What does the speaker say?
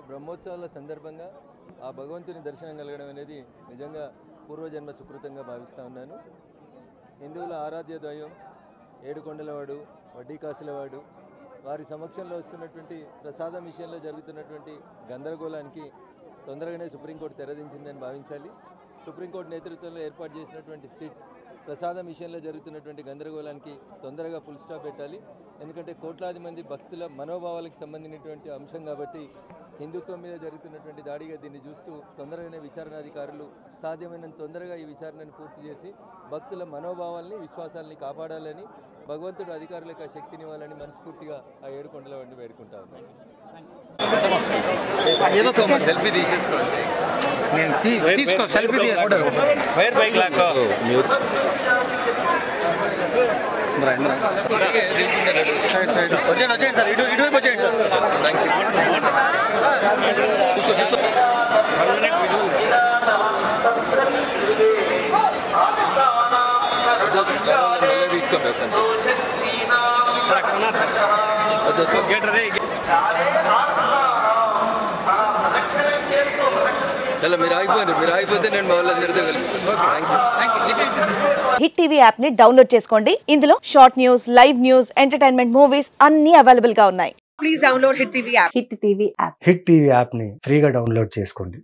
బ్రహ్మోత్సవాల సందర్భంగా ఆ భగవంతుని దర్శనం కలగడం అనేది నిజంగా పూర్వజన్మ సుకృతంగా భావిస్తూ ఉన్నాను హిందువుల ఆరాధ్య ద్వయం ఏడుకొండలవాడు వడ్డీ కాసులవాడు వారి సమక్షంలో వస్తున్నటువంటి ప్రసాదం విషయంలో జరుగుతున్నటువంటి గందరగోళానికి తొందరగానే సుప్రీంకోర్టు తెరదించిందని భావించాలి సుప్రీంకోర్టు నేతృత్వంలో ఏర్పాటు చేసినటువంటి సిట్ ప్రసాదం విషయంలో జరుగుతున్నటువంటి గందరగోళానికి తొందరగా ఫుల్ స్టాప్ పెట్టాలి ఎందుకంటే కోట్లాది మంది భక్తుల మనోభావాలకు సంబంధించినటువంటి అంశం కాబట్టి హిందుత్వం మీద జరుగుతున్నటువంటి దాడిగా దీన్ని చూస్తూ తొందరగానే విచారణాధికారులు సాధ్యమైనంత తొందరగా ఈ విచారణను పూర్తి చేసి భక్తుల మనోభావాల్ని విశ్వాసాలని కాపాడాలని భగవంతుడు అధికారులకు ఆ శక్తిని ఇవ్వాలని మనస్ఫూర్తిగా ఆ ఏడుకొండల వండి వేడుకుంటా ఉన్నాను సెల్ఫీ తీసేసుకోండి నేను తీ- తీసుకో సెల్ఫీ వైర్ బైక్ లాక్కో వచ్చేయండి వచ్చేయండి సార్ ఇటు ఇటువైపు వచ్చేయండి సార్ థ్యాంక్ యూ తీసుకో ప్రశాంత్ సార్ అక్కడ ఉన్నారు సార్ వద్దు, వద్దు. గేట్ అదే చలో మీరు ఆగిపోండి మీరు ఆగిపోతే నేను మా వాళ్ళందరితో కలుసుకుంటాను thank you Hit TV app ని డౌన్లోడ్ చేసుకోండి ఇందులో short news live news entertainment movies అన్ని అవైలబుల్ గా ఉన్నాయి please download Hit TV app. Hit TV app Hit TV యాప్ని ఫ్రీగా డౌన్లోడ్ చేసుకోండి